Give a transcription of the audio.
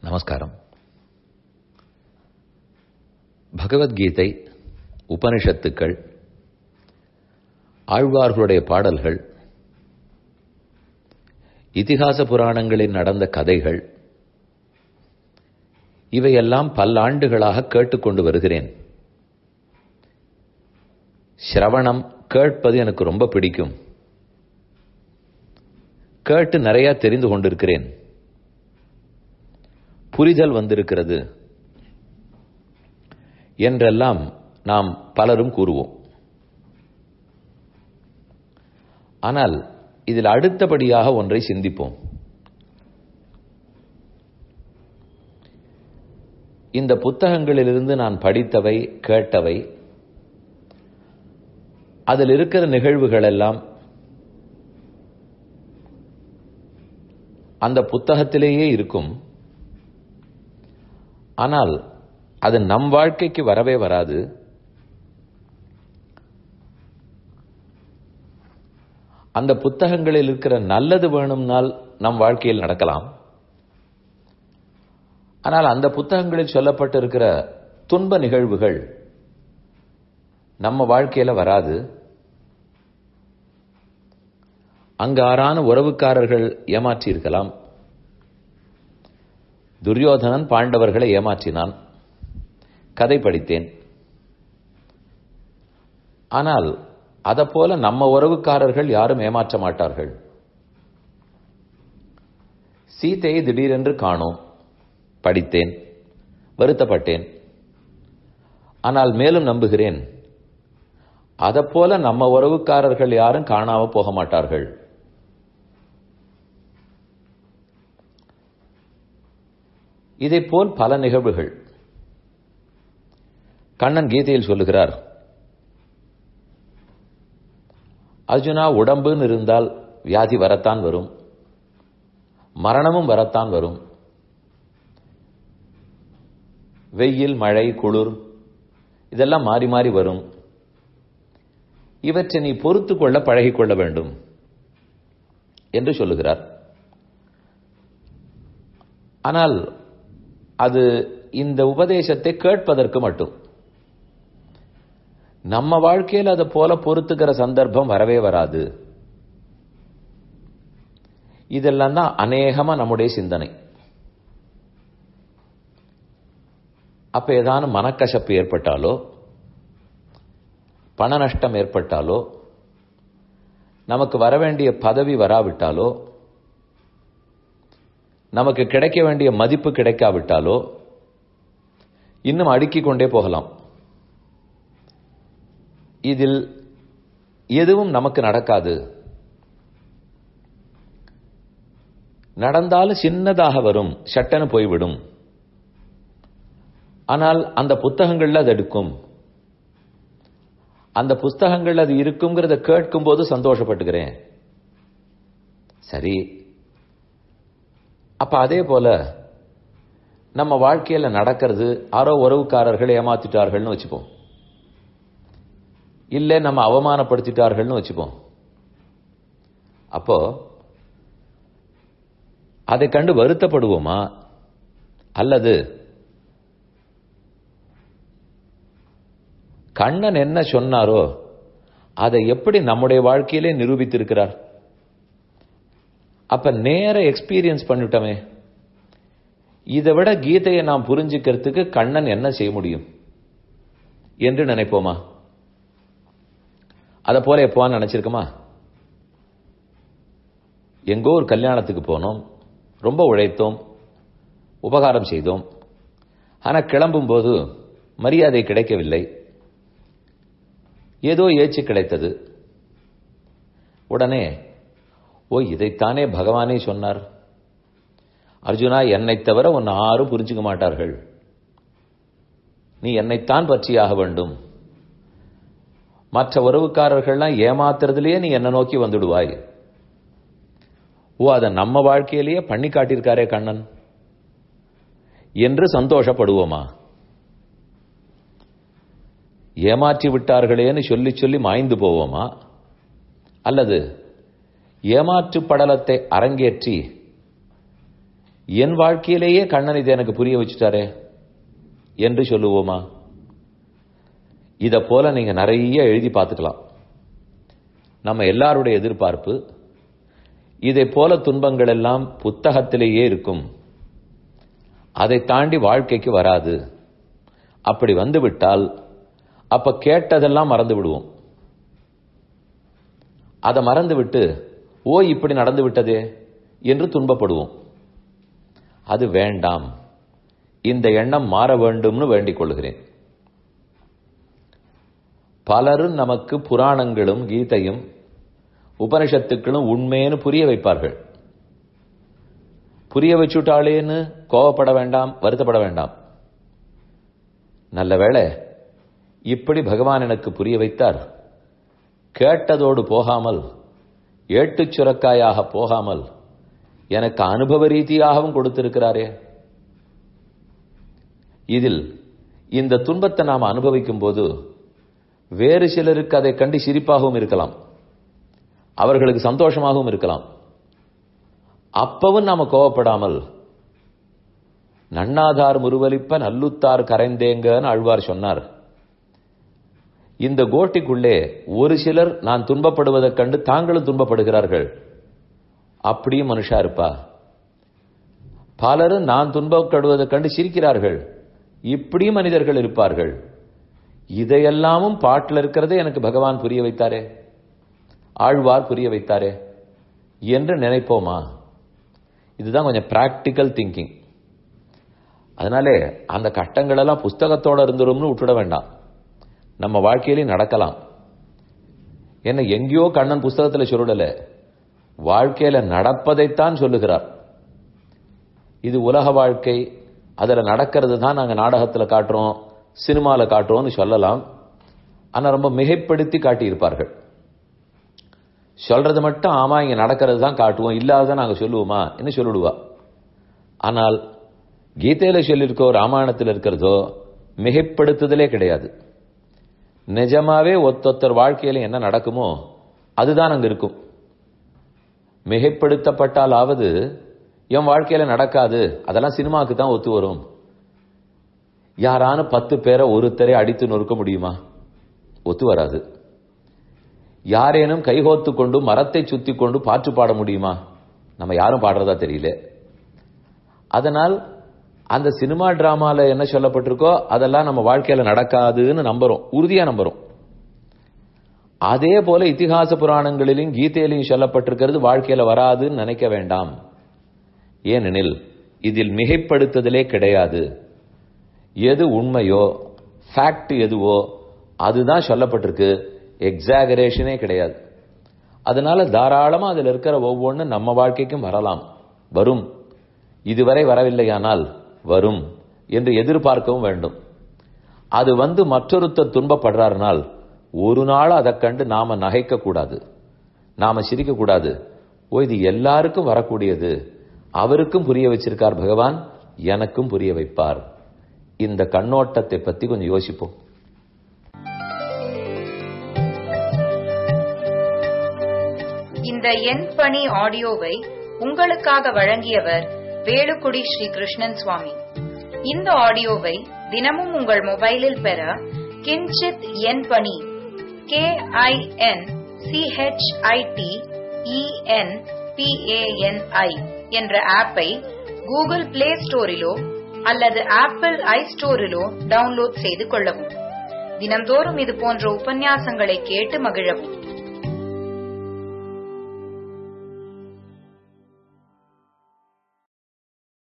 நமஸ்காரம் பகவத்கீதை உபனிஷத்துக்கள் ஆழ்வார்களுடைய பாடல்கள் இதிகாச புராணங்களில் நடந்த கதைகள் இவையெல்லாம் பல்லாண்டுகளாக கேட்டுக்கொண்டு வருகிறேன் சிரவணம் கேட்பது எனக்கு ரொம்ப பிடிக்கும் கேட்டு நிறைய தெரிந்து கொண்டிருக்கிறேன் புரிதல் வந்திருக்கிறது என்றெல்லாம் நாம் பலரும் கூறுவோம் ஆனால் இதில் அடுத்தபடியாக ஒன்றை சிந்திப்போம் இந்த புத்தகங்களிலிருந்து நான் படித்தவை கேட்டவை அதில் இருக்கிற நிகழ்வுகள் எல்லாம் அந்த புத்தகத்திலேயே இருக்கும் ஆனால் அது நம் வாழ்க்கைக்கு வரவே வராது அந்த புத்தகங்களில் இருக்கிற நல்லது வேணும்னால் நம் வாழ்க்கையில் நடக்கலாம் ஆனால் அந்த புத்தகங்களில் சொல்லப்பட்டிருக்கிற துன்ப நிகழ்வுகள் நம்ம வாழ்க்கையில வராது அங்காரான உறவுக்காரர்கள் ஏமாற்றி இருக்கலாம் துரியோதனன் பாண்டவர்களை ஏமாற்றினான் கதை படித்தேன் ஆனால் அதை போல நம்ம உறவுக்காரர்கள் யாரும் ஏமாற்ற மாட்டார்கள் சீதையை திடீரென்று காணோம் படித்தேன் வருத்தப்பட்டேன் ஆனால் மேலும் நம்புகிறேன் அதை போல நம்ம உறவுக்காரர்கள் யாரும் காணாம போக மாட்டார்கள் இதை போல் பல நிகழ்வுகள் கண்ணன் கீதையில் சொல்லுகிறார் அர்ஜுனா உடம்புன்னு இருந்தால் வியாதி வரத்தான் வரும் மரணமும் வரத்தான் வரும் வெயில் மழை குளிர் இதெல்லாம் மாறி மாறி வரும் இவற்றை நீ பொறுத்து கொள்ள பழகிக்கொள்ள வேண்டும் என்று சொல்லுகிறார் ஆனால் அது இந்த உபதேசத்தை கேட்பதற்கு மட்டும் நம்ம வாழ்க்கையில் அதை போல பொறுத்துக்கிற சந்தர்ப்பம் வரவே வராது இதெல்லாம் தான் அநேகமா நம்முடைய சிந்தனை அப்ப ஏதானும் மனக்கசப்பு ஏற்பட்டாலோ பண நஷ்டம் ஏற்பட்டாலோ நமக்கு வர வேண்டிய பதவி வராவிட்டாலோ நமக்கு கிடைக்க வேண்டிய மதிப்பு கிடைக்காவிட்டாலோ இன்னும் அடுக்கிக் கொண்டே போகலாம் இதில் எதுவும் நமக்கு நடக்காது நடந்தாலும் சின்னதாக வரும் சட்டன்னு போய்விடும் ஆனால் அந்த புத்தகங்கள்ல அது எடுக்கும் அந்த புஸ்தகங்கள் அது இருக்குங்கிறத கேட்கும் போது சந்தோஷப்பட்டுக்கிறேன் சரி அப்ப அதே போல நம்ம வாழ்க்கையில நடக்கிறது ஆரோ உறவுக்காரர்கள் ஏமாத்திட்டார்கள்னு வச்சுப்போம் இல்ல நம்ம அவமானப்படுத்திட்டார்கள்னு வச்சுப்போம் அப்போ அதை கண்டு வருத்தப்படுவோமா அல்லது கண்ணன் என்ன சொன்னாரோ அதை எப்படி நம்முடைய வாழ்க்கையிலே நிரூபித்திருக்கிறார் அப்ப நேர எக்ஸ்பீரியன்ஸ் பண்ணிட்டோமே இதை விட கீதையை நாம் புரிஞ்சுக்கிறதுக்கு கண்ணன் என்ன செய்ய முடியும் என்று நினைப்போமா அதை போல எப்போவான்னு நினைச்சிருக்கோமா எங்கோ ஒரு கல்யாணத்துக்கு போனோம் ரொம்ப உழைத்தோம் உபகாரம் செய்தோம் ஆனா கிளம்பும் போது மரியாதை கிடைக்கவில்லை ஏதோ ஏச்சு கிடைத்தது உடனே ஓ இதைத்தானே பகவானே சொன்னார் அர்ஜுனா என்னை தவிர உன்னை யாரும் புரிஞ்சுக்க மாட்டார்கள் நீ என்னைத்தான் பற்றியாக வேண்டும் மற்ற உறவுக்காரர்கள்லாம் ஏமாத்துறதுலயே நீ என்ன நோக்கி வந்துடுவாய் ஓ அதை நம்ம வாழ்க்கையிலேயே பண்ணி காட்டியிருக்காரே கண்ணன் என்று சந்தோஷப்படுவோமா ஏமாற்றி விட்டார்களேன்னு சொல்லி சொல்லி மாய்ந்து போவோமா அல்லது ஏமாற்று படலத்தை அரங்கேற்றி என் வாழ்க்கையிலேயே கண்ணன் இதை எனக்கு புரிய வச்சுட்டாரே என்று சொல்லுவோமா இத போல நீங்க நிறைய எழுதி பார்த்துக்கலாம் நம்ம எல்லாருடைய எதிர்பார்ப்பு இதை போல துன்பங்கள் எல்லாம் புத்தகத்திலேயே இருக்கும் அதை தாண்டி வாழ்க்கைக்கு வராது அப்படி வந்துவிட்டால் அப்ப கேட்டதெல்லாம் மறந்து விடுவோம் அதை மறந்து விட்டு ஓ இப்படி நடந்து விட்டதே என்று துன்பப்படுவோம் அது வேண்டாம் இந்த எண்ணம் மாற வேண்டும்னு வேண்டிக் கொள்கிறேன் பலரும் நமக்கு புராணங்களும் கீதையும் உபனிஷத்துக்களும் உண்மைன்னு புரிய வைப்பார்கள் புரிய வச்சுட்டாளேன்னு கோவப்பட வேண்டாம் வருத்தப்பட வேண்டாம் நல்ல வேளை இப்படி பகவான் எனக்கு புரிய வைத்தார் கேட்டதோடு போகாமல் ஏட்டுச் சுரக்காயாக போகாமல் எனக்கு அனுபவ ரீதியாகவும் கொடுத்திருக்கிறாரே இதில் இந்த துன்பத்தை நாம் அனுபவிக்கும் போது வேறு சிலருக்கு அதை கண்டு சிரிப்பாகவும் இருக்கலாம் அவர்களுக்கு சந்தோஷமாகவும் இருக்கலாம் அப்பவும் நாம கோவப்படாமல் நன்னாதார் முருவலிப்ப நல்லுத்தார் கரைந்தேங்கன்னு அழ்வார் சொன்னார் இந்த கோட்டிக்குள்ளே ஒரு சிலர் நான் துன்பப்படுவதைக் கண்டு தாங்களும் துன்பப்படுகிறார்கள் அப்படியும் மனுஷா இருப்பா பலரும் நான் துன்பப்படுவதைக் கண்டு சிரிக்கிறார்கள் இப்படியும் மனிதர்கள் இருப்பார்கள் இதையெல்லாமும் பாட்டில் இருக்கிறதே எனக்கு பகவான் புரிய வைத்தாரே ஆழ்வார் புரிய வைத்தாரே என்று நினைப்போமா இதுதான் கொஞ்சம் பிராக்டிக்கல் திங்கிங் அதனாலே அந்த கட்டங்கள் எல்லாம் புஸ்தகத்தோட இருந்துரும்னு விட்டுட வேண்டாம் நம்ம வாழ்க்கையிலையும் நடக்கலாம் என்ன எங்கேயோ கண்ணன் புஸ்தகத்துல சொல்லல வாழ்க்கையில நடப்பதைத்தான் சொல்லுகிறார் இது உலக வாழ்க்கை அதுல நடக்கிறது தான் நாங்க நாடகத்துல காட்டுறோம் சினிமால காட்டுறோம்னு சொல்லலாம் ஆனா ரொம்ப மிகைப்படுத்தி காட்டியிருப்பார்கள் சொல்றது மட்டும் ஆமா இங்க நடக்கிறது தான் காட்டுவோம் இல்லாததை நாங்க சொல்லுவோமா என்ன சொல்லிடுவா ஆனால் கீதையில சொல்லியிருக்கோ ராமாயணத்தில் இருக்கிறதோ மிகைப்படுத்துதலே கிடையாது நிஜமாவே ஒத்தொத்தர் வாழ்க்கையில என்ன நடக்குமோ அதுதான் அங்க இருக்கும் மிகைப்படுத்தப்பட்டாலாவது என் வாழ்க்கையில நடக்காது அதெல்லாம் சினிமாவுக்கு தான் ஒத்து வரும் யாரான பத்து பேரை ஒருத்தரை அடித்து நொறுக்க முடியுமா ஒத்து வராது யாரேனும் கைகோத்து கொண்டு மரத்தை சுத்தி கொண்டு பாட்டு பாட முடியுமா நம்ம யாரும் பாடுறதா தெரியல அதனால் அந்த சினிமா டிராமால என்ன சொல்லப்பட்டிருக்கோ அதெல்லாம் நம்ம வாழ்க்கையில நடக்காதுன்னு நம்புறோம் உறுதியா நம்புறோம் அதே போல இத்திகாச புராணங்களிலும் கீதையிலையும் சொல்லப்பட்டிருக்கிறது வாழ்க்கையில வராதுன்னு நினைக்க வேண்டாம் ஏனெனில் இதில் மிகைப்படுத்துதலே கிடையாது எது உண்மையோ ஃபேக்ட் எதுவோ அதுதான் சொல்லப்பட்டிருக்கு எக்ஸாகரேஷனே கிடையாது அதனால தாராளமா அதுல இருக்கிற ஒவ்வொன்றும் நம்ம வாழ்க்கைக்கும் வரலாம் வரும் இதுவரை வரவில்லையானால் வரும் என்று எதிர்பார்க்கவும் வேண்டும் அது வந்து மற்றொருத்தர் துன்பப்படுறாருனால் ஒரு நாள் அதை கண்டு நாம நகைக்க கூடாது நாம சிரிக்க கூடாது ஓ இது எல்லாருக்கும் வரக்கூடியது அவருக்கும் புரிய வச்சிருக்கார் பகவான் எனக்கும் புரிய வைப்பார் இந்த கண்ணோட்டத்தை பத்தி கொஞ்சம் யோசிப்போம் இந்த எண் பணி ஆடியோவை உங்களுக்காக வழங்கியவர் வேலுக்குடி ஸ்ரீ கிருஷ்ணன் சுவாமி இந்த ஆடியோவை தினமும் உங்கள் மொபைலில் பெற கிஞ்சித் எண் பணி கே ஐ என் சிஹெச்ஐடி இஎன் பிஏஎன்ஐ என்ற ஆப்பை கூகுள் பிளே ஸ்டோரிலோ அல்லது ஆப்பிள் ஐ ஸ்டோரிலோ டவுன்லோட் செய்து கொள்ளவும் தினம்தோறும் இது போன்ற உபன்யாசங்களை கேட்டு மகிழவும்